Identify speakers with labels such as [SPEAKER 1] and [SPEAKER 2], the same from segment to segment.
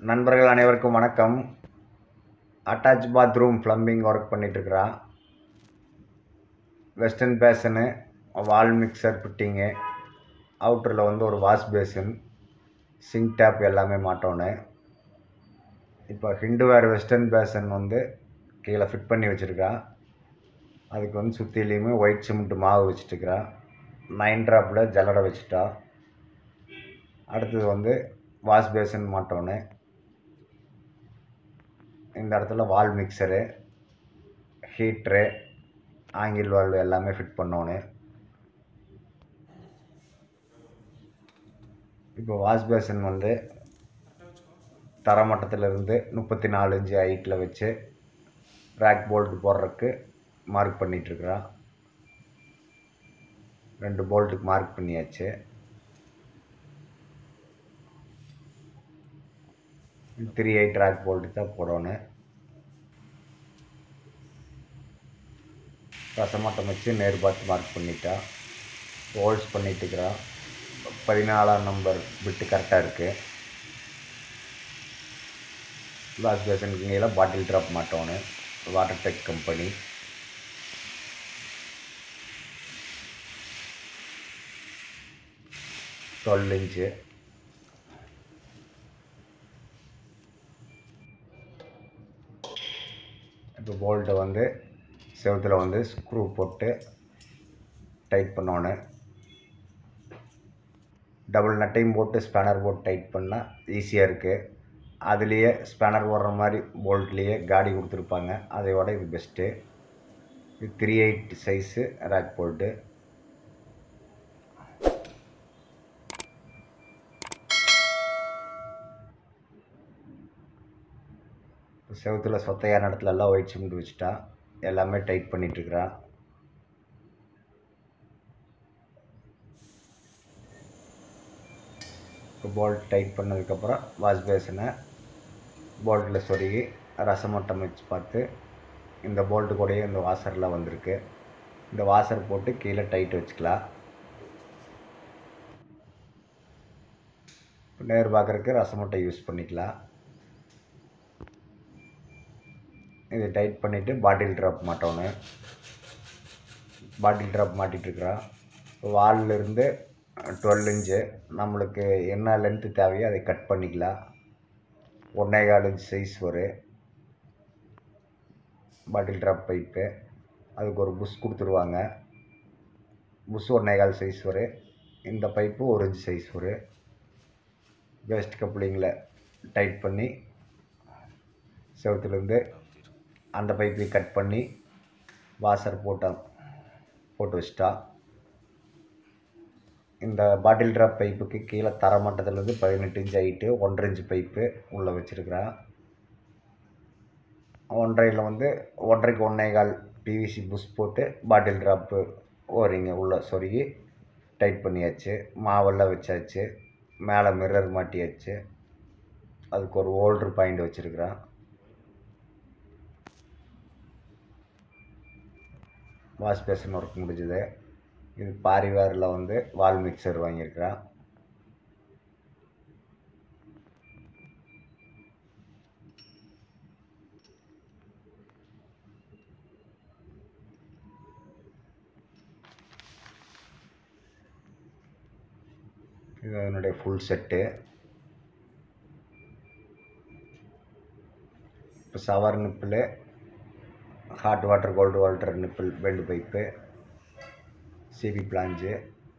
[SPEAKER 1] நண்பர்கள் அனைவருக்கும் வணக்கம் அட்டாச் பாத்ரூம் ப்ளம்பிங் ஒர்க் பண்ணிகிட்ருக்குறா western basin wall mixer fitting அவுட்டரில் வந்து ஒரு வாஷ் பேசின் சிங்க் டேப் எல்லாமே மாட்டோன்னு இப்போ ஹிண்டுவேர் வெஸ்டர்ன் பேசன் வந்து கீழே ஃபிட் பண்ணி வச்சுருக்கா அதுக்கு வந்து சுற்றிலையுமே ஒயிட் சிமெண்ட் மாவு வச்சுட்டுருக்கிறா நைன் ட்ராப்பில் ஜல்லடை வச்சுட்டா அடுத்தது வந்து வாஷ் பேசின் மாட்டோன்னு இந்த இடத்துல wall mixer heater angle valve எல்லாமே ஃபிட் பண்ணோன்னு இப்போ வாஷ் பேசின் வந்து தரமட்டத்திலிருந்து முப்பத்தி நாலு இன்ச்சு ஹைட்டில் வச்சு ரேக் போல்ட் போடுறதுக்கு மார்க் பண்ணிகிட்ருக்குறா ரெண்டு போல்ட்டுக்கு மார்க் பண்ணியாச்சு த்ரீ எயிட் ரேக் போல்ட்டு தான் போடணும் ரசமட்டம் வச்சு நேர் பார்த்து மார்க் பண்ணிட்டா ஹோல்ஸ் பண்ணிட்டுருக்குறா பதினாலாம் நம்பர் பிட்டு கரெக்டாக இருக்குது வாஷ் பேசனுக்கு கீழே பாட்டில் ட்ராப் மாட்டோன்னு water tech company twelve inch இப்போ போல்ட்டை வந்து செவுத்தில் வந்து ஸ்க்ரூ போட்டு டைட் பண்ணோன்னு டபுள் நட்டையும் போட்டு ஸ்பேனர் போட்டு டைட் பண்ணால் ஈஸியாக இருக்குது அதுலேயே ஸ்பேனர் போடுற மாதிரி போல்ட்லேயே காடி கொடுத்துருப்பாங்க அதையோட இது பெஸ்ட்டு இது three eight size rack bolt செவுத்தில் சொத்தையான இடத்துல எல்லாம் ஒயிட் சிமெண்ட் வச்சுட்டா எல்லாமே டைட் பண்ணிகிட்ருக்குறா இப்போ போல்ட் டைட் பண்ணதுக்கப்புறம் வாஷ் பேஸனை போல்ட்டில் சொருகி ரசமட்டம் வச்சு பார்த்து இந்த போல்ட்டு கூடயே இந்த வாசரில் வந்திருக்கு இந்த வாசர் போட்டு கீழே டைட் வச்சுக்கலாம் நேர் பார்க்குறதுக்கு ரசமட்டை யூஸ் பண்ணிக்கலாம் இது டைட் பண்ணிவிட்டு பாட்டில் ட்ராப் மாட்டோன்னு பாட்டில் ட்ராப் மாட்டிகிட்ருக்குறோம் வால்லிருந்து டுவெல் இன்ச்சு நம்மளுக்கு என்ன லென்த்து தேவையோ அதை கட் பண்ணிக்கலாம் ஒன்றே கால் இன்ச் சைஸ் வரும் பாட்டில் ட்ராப் பைப்பு அதுக்கு ஒரு புஷ் கொடுத்துருவாங்க புஷ் ஒன்றே கால் சைஸ் வரும் இந்த பைப்பு ஒரு இன்ச் சைஸ் வரும் வேஸ்ட் கப்ளிங்கில் டைட் பண்ணி செவத்துலேருந்து அந்த பைப்பையும் கட் பண்ணி வாசர் போட்டோம் போட்டு வச்சிட்டா இந்த பாட்டில் ட்ராப் பைப்புக்கு கீழே தரமட்டத்துலேருந்து பதினெட்டு இன்ச் ஹைட்டு ஒன்றரை இன்ச் பைப்பு உள்ளே வச்சுருக்குறேன் ஒன்றரையில் வந்து ஒன்றரைக்கு ஒன்றே கால் பிவிசி புஷ் போட்டு பாட்டில் ட்ராப்பு ஓரிங்க உள்ளே சொருகி டைட் பண்ணியாச்சு மாவெல்லாம் வச்சாச்சு மேலே மிரர் மாட்டியாச்சு அதுக்கு ஒரு ஓல்ட்ரு பாயிண்ட் வச்சுருக்குறேன் வாஷ் பேசன் ஒர்க் முடிஞ்சுது இது பாரிவேரில் வந்து வால் மிக்சர் வாங்கியிருக்கிறேன் இது அதனுடைய ஃபுல் செட்டு இப்போ shower nipple hot water cold water nipple belt pipe C P flange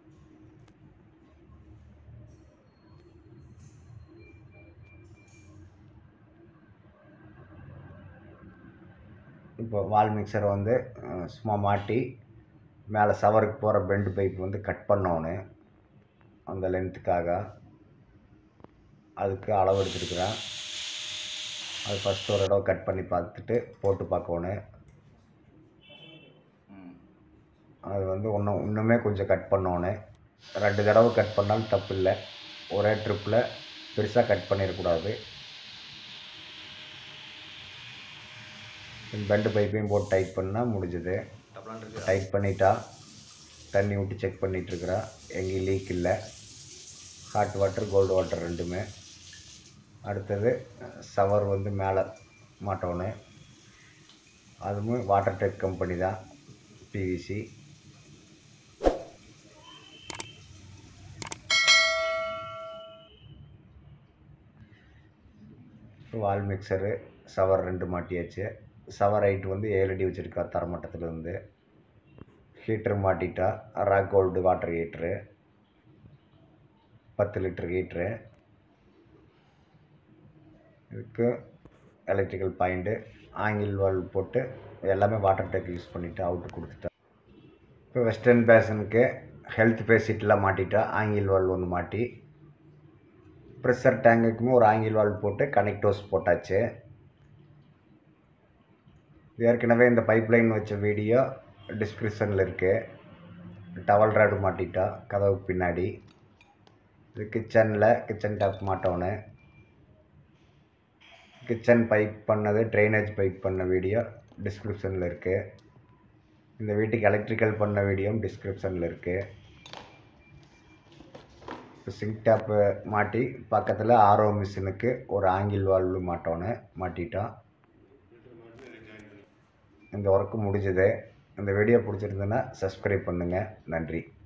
[SPEAKER 1] இப்போ வால் மிக்சரை வந்து சும்மா மாட்டி மேலே சவருக்கு போகிற பெண்டு பைப் வந்து கட் பண்ணோன்னு அந்த லென்த்துக்காக அதுக்கு அளவு எடுத்துருக்குறேன் அது ஃபஸ்ட் ஒரு தடவை கட் பண்ணி பார்த்துட்டு போட்டு பார்க்கணும் அது வந்து இன்னும் இன்னுமே கொஞ்சம் கட் பண்ணோன்னு ரெண்டு தடவை கட் பண்ணாலும் தப்பு இல்லை ஒரே ட்ரிப்பில் பெருசாக கட் பண்ணிடக்கூடாது பெண்டு பைப்பையும் போட்டு டைட் பண்ணால் முடிஞ்சுது டைட் பண்ணிட்டா தண்ணி விட்டு செக் பண்ணிகிட்ருக்குறா எங்கேயும் லீக் இல்லை ஹாட் வாட்டர் கோல்டு வாட்டர் ரெண்டுமே அடுத்தது ஷவர் வந்து மேலே மாட்டணும் அதுவும் வாட்டர் டெக் கம்பெனி தான் பிவிசி வால் மிக்சரு ஷவர் ரெண்டு மாட்டியாச்சு ஷவர் ஹைட் வந்து ஏழு அடி வச்சுருக்கா தரமட்டத்தில் இருந்து ஹீட்ரு மாட்டிட்டா ராக் கோல்டு வாட்டர் ஹீட்ரு பத்து லிட்டர் ஹீட்ரு இதுக்கு எலக்ட்ரிக்கல் பாயிண்ட்டு ஆங்கிள் வால் போட்டு எல்லாமே வாட்டர் டேக் யூஸ் பண்ணிவிட்டு அவுட்டு கொடுத்துட்டேன் இப்போ வெஸ்டர்ன் பேஷனுக்கு ஹெல்த் பேசிட்லாம் மாட்டிட்டா ஆங்கிள் வால் ஒன்று மாட்டி ப்ரெஷர் டேங்குக்குமே ஒரு ஆங்கிள் வால் போட்டு கனெக்டோஸ் போட்டாச்சு ஏற்கனவே இந்த பைப் லைன் வச்ச வீடியோ டிஸ்கிரிப்ஷனில் இருக்குது டவல் ராடு மாட்டிட்டா கதவு பின்னாடி இது கிச்சனில் கிச்சன் டாப் மாட்டோன்னு கிச்சன் பைப் பண்ணது ட்ரைனேஜ் பைப் பண்ண வீடியோ டிஸ்கிரிப்ஷனில் இருக்குது இந்த வீட்டுக்கு எலக்ட்ரிக்கல் பண்ண வீடியோவும் டிஸ்கிரிப்ஷனில் இருக்குது இப்போ சிங்க் டேப்பு மாட்டி பக்கத்தில் ஆர்ஓ மிஷினுக்கு ஒரு ஆங்கிள் வால்வு மாட்டோன்னு மாட்டிட்டோம் இந்த ஒர்க்கு முடிஞ்சது இந்த வீடியோ பிடிச்சிருந்ததுன்னா சப்ஸ்கிரைப் பண்ணுங்கள் நன்றி